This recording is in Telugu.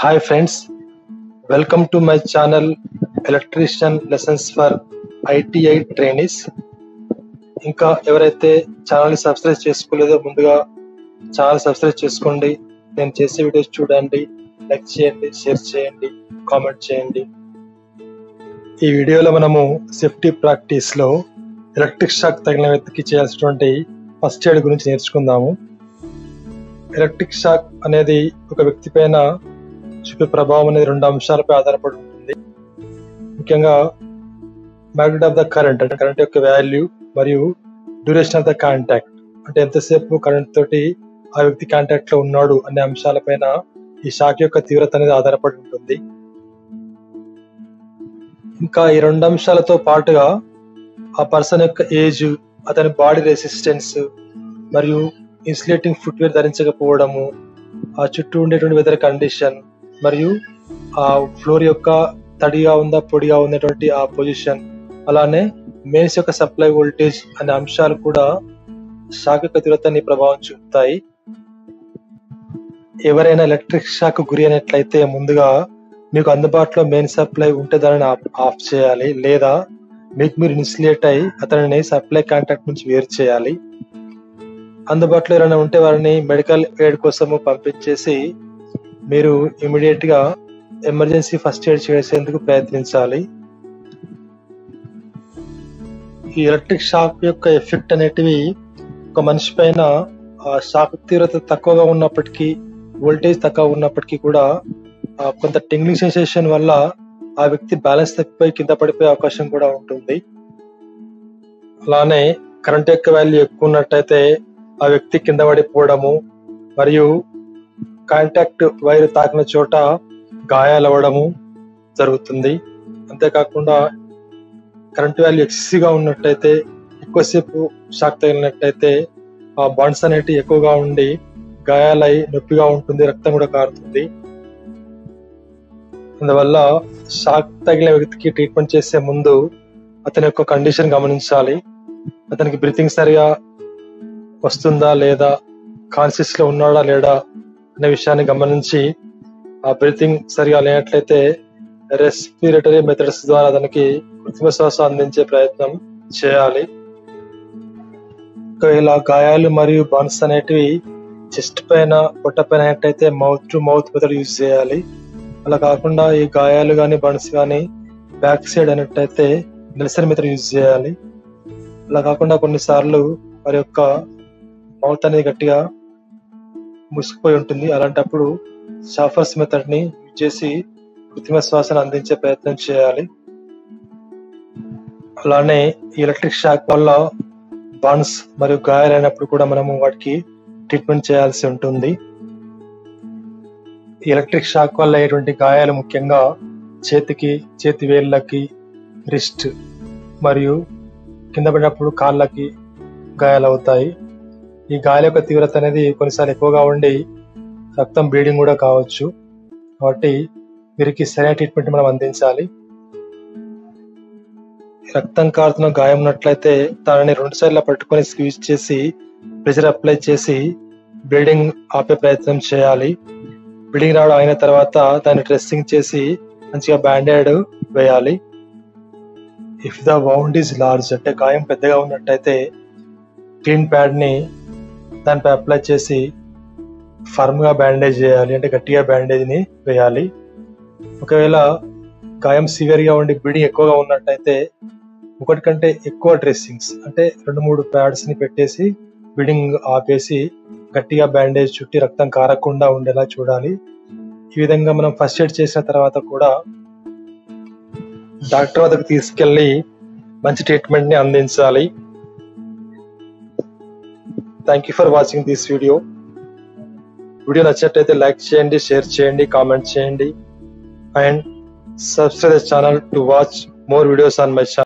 hi friends welcome to my channel electrician lessons for ITI trainees ఇంకా ఎవరైతే ఛానల్ని సబ్స్క్రైబ్ చేసుకోలేదో ముందుగా ఛానల్ సబ్స్క్రైబ్ చేసుకోండి నేను చేసే వీడియోస్ చూడండి లైక్ చేయండి షేర్ చేయండి కామెంట్ చేయండి ఈ వీడియోలో మనము సేఫ్టీ ప్రాక్టీస్లో ఎలక్ట్రిక్ షాక్ తగిలిన వ్యక్తికి చేయాల్సినటువంటి ఫస్ట్ ఎయిడ్ గురించి నేర్చుకుందాము ఎలక్ట్రిక్ షాక్ అనేది ఒక వ్యక్తి పైన చూపే ప్రభావం అనేది రెండు అంశాలపై ఆధారపడి ఉంటుంది ముఖ్యంగా మ్యాగ్నెట్ ఆఫ్ ద కరెంట్ అంటే కరెంట్ యొక్క వాల్యూ మరియు డ్యూరేషన్ ఆఫ్ ద కాంటాక్ట్ అంటే ఎంతసేపు కరెంట్ తోటి ఆ వ్యక్తి కాంటాక్ట్ లో ఉన్నాడు అనే అంశాలపైన ఈ షాక్ యొక్క తీవ్రత అనేది ఆధారపడి ఉంటుంది ఇంకా ఈ రెండు అంశాలతో పాటుగా ఆ పర్సన్ యొక్క ఏజ్ అతని బాడీ రెసిస్టెన్స్ మరియు ఇన్సులేటింగ్ ఫుట్వేర్ ధరించకపోవడము ఆ చుట్టూ ఉండేటువంటి వెదర్ కండిషన్ మరియు ఆ ఫ్లోర్ యొక్క తడిగా ఉందా పొడిగా ఉన్నటువంటి ఆ పొజిషన్ అలానే మెయిన్స్ యొక్క సప్లై వోల్టేజ్ అనే అంశాలు కూడా షాక్ యొక్క తీవ్రతని ప్రభావం చూపుతాయి ఎవరైనా ఎలక్ట్రిక్ షాక్ గురి అయినట్లయితే ముందుగా మీకు అందుబాటులో మెయిన్ సప్లై ఉంటే దానిని ఆఫ్- ఆఫ్ చేయాలి లేదా మీకు మీరు ఇన్సులేట్ అయి అతనిని సప్లై కాంటాక్ట్ నుంచి వేరు చేయాలి అందుబాటులో ఎవరైనా ఉంటే వారిని మెడికల్ ఎయిడ్ కోసము పంపించేసి మీరు ఇమీడియట్ గా ఎమర్జెన్సీ ఫస్ట్ ఎయిడ్ చేసేందుకు ప్రయత్నించాలి ఈ ఎలక్ట్రిక్ షాక్ యొక్క ఎఫెక్ట్ అనేటివి ఒక మనిషి పైన ఆ షాక్ తీవ్రత తక్కువగా ఉన్నప్పటికీ వోల్టేజ్ తక్కువ ఉన్నప్పటికీ కూడా ఆ కొంత టింగ్లింగ్ సెన్సేషన్ వల్ల ఆ వ్యక్తి బ్యాలెన్స్ తప్పిపోయి కింద పడిపోయే అవకాశం కూడా ఉంటుంది అలానే కరెంట్ యొక్క వాల్యూ ఎక్కువ ఉన్నట్టయితే ఆ వ్యక్తి కింద పడిపోవడము మరియు కాంటాక్ట్ వైర్ తాకిన చోట గాయాలవ్వడము జరుగుతుంది అంతేకాకుండా కరెంట్ వాల్యూ ఎక్సెసివ్గా ఉన్నట్టయితే ఎక్కువసేపు షాక్ తగిలినట్టయితే ఆ బాండ్స్ అనేటివి ఎక్కువగా ఉండి గాయాలై నొప్పిగా ఉంటుంది రక్తం కూడా కారుతుంది అందువల్ల షాక్ తగిలిన వ్యక్తికి ట్రీట్మెంట్ చేసే ముందు అతని యొక్క కండిషన్ గమనించాలి అతనికి బ్రీతింగ్ సరిగా వస్తుందా లేదా కాన్షియస్ లో ఉన్నాడా లేడా అనే విషయాన్ని గమనించి ఆ బ్రీతింగ్ సరిగా లేనట్లయితే రెస్పిరేటరీ మెథడ్స్ ద్వారా అతనికి కృత్రిమ శ్వాస అందించే ప్రయత్నం చేయాలి ఒకవేళ గాయాలు మరియు బర్న్స్ అనేటివి చెస్ట్ పైన పొట్ట పైన అయినట్టయితే mouth to mouth method use చేయాలి అలా కాకుండా ఈ గాయాలు కానీ బర్న్స్ కానీ బ్యాక్ సైడ్ అయినట్టయితే నెల్సన్ మెథడ్ యూజ్ చేయాలి అలా కాకుండా కొన్నిసార్లు వారి యొక్క మౌత్ అనేది గట్టిగా మూసుకుపోయి ఉంటుంది అలాంటప్పుడు షాఫర్స్ మెథడ్ ని యూజ్ చేసి కృత్రిమ శ్వాసను అందించే ప్రయత్నం చేయాలి అలానే ఈ ఎలక్ట్రిక్ షాక్ వల్ల బర్న్స్ మరియు గాయాలైనప్పుడు కూడా మనము వాటికి ట్రీట్మెంట్ చేయాల్సి ఉంటుంది ఈ ఎలక్ట్రిక్ షాక్ వల్ల అయ్యేటువంటి గాయాలు ముఖ్యంగా చేతికి చేతి వేళ్ళకి రిస్ట్ మరియు కింద పడినప్పుడు కాళ్ళకి గాయాలవుతాయి ఈ గాయాల యొక్క తీవ్రత అనేది కొన్నిసార్లు ఎక్కువగా ఉండి రక్తం బ్లీడింగ్ కూడా కావచ్చు కాబట్టి వీరికి సరైన ట్రీట్మెంట్ మనం అందించాలి రక్తం కారుతున్న గాయం ఉన్నట్లయితే దానిని రెండు సార్లు పట్టుకొని స్క్వీజ్ చేసి ప్రెషర్ అప్లై చేసి బ్లీడింగ్ ఆపే ప్రయత్నం చేయాలి బ్లీడింగ్ రావడం అయిన తర్వాత దాన్ని డ్రెస్సింగ్ చేసి మంచిగా బ్యాండేడ్ వేయాలి if the wound is large అంటే గాయం పెద్దగా ఉన్నట్టయితే క్లీన్ ప్యాడ్ ని దానిపై అప్లై చేసి ఫర్మ్ గా బ్యాండేజ్ చేయాలి అంటే గట్టిగా బ్యాండేజ్ ని వేయాలి ఒకవేళ గాయం సివియర్ గా ఉండి బ్లీడింగ్ ఎక్కువగా ఉన్నట్టయితే ఒకటి కంటే ఎక్కువ డ్రెస్సింగ్స్ అంటే రెండు మూడు ప్యాడ్స్ ని పెట్టేసి బ్లీడింగ్ ఆపేసి గట్టిగా బ్యాండేజ్ చుట్టి రక్తం కారకుండా ఉండేలా చూడాలి ఈ విధంగా మనం ఫస్ట్ ఎయిడ్ చేసిన తర్వాత కూడా డాక్టర్ వద్దకు తీసుకెళ్లి మంచి ట్రీట్మెంట్ ని అందించాలి thank you for watching this video video నచ్చినట్లయితే లైక్ చేయండి షేర్ చేయండి కామెంట్ చేయండి and subscribe channel to watch more videos on my channel